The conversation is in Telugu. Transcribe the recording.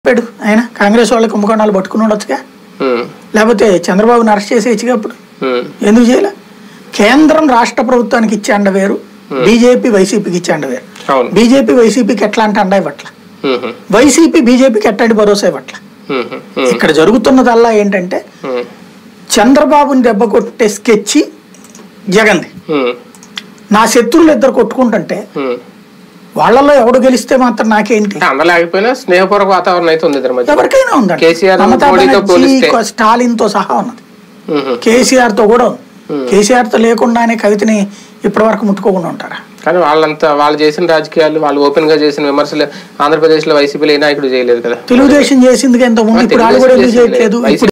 చెప్పాడు ఆయన కాంగ్రెస్ వాళ్ళ కుంభకోణాలు పట్టుకుని ఉండొచ్చుగా ఉమ్, లేకపోతే చంద్రబాబుని అరెస్ట్ చేసేయచ్చుగా అప్పుడు ఉమ్, ఎందుకు చేయలే కేంద్రం రాష్ట్ర ప్రభుత్వానికి ఇచ్చే అండ వేరు బీజేపీ వైసీపీకి ఇచ్చే అండ వేరు అవును బీజేపీ వైసీపీకి ఎట్లాంటి అండ ఇవ్వట్ల ఉమ్, వైసీపీ బీజేపీకి ఎట్లాంటి భరోసా ఇవ్వట్ల ఉమ్, ఉమ్, ఇక్కడ జరుగుతున్నదల్లా ఏంటంటే ఉమ్, చంద్రబాబుని దెబ్బ కొట్టే స్కెచ్ జగన్ది ఉమ్, నా శత్రువులు ఇద్దరు కొట్టుకుంటుంటే ఉమ్. వాళ్ళలో ఎవడు గెలిస్తే మాత్రం నాకేంటి అంటే అన్న లేకపోయినా స్నేహపూర్వక వాతావరణం అయితే ఉంది ఇద్దరి మధ్య ఎవరికైనా ఉందండి కేసీఆర్ మమతా మోడీతో బెనర్జీ, పోలిస్తే. స్టాలిన్ తో సహా ఉన్నది ఉమ్, కేసీఆర్ తో కూడా ఉంది కేసీఆర్ తో లేకుండానే కవితని ఇప్పటి వరకు ముట్టుకోకుండా ఉంటారా కానీ వాళ్ళంతా వాళ్ళు చేసిన రాజకీయాలు వాళ్ళు ఓపెన్ గా చేసిన విమర్శలు ఆంధ్రప్రదేశ్ లో వైసీపీలో ఏ నాయకుడు చేయలేదు కదా తెలుగుదేశం చేసింది ఇంత ముందు ఇప్పుడు వాళ్ళు కూడా ఎందుకు తెలుగుదేశం చేసింది చేయట్లేదు లేదు. ఇప్పుడు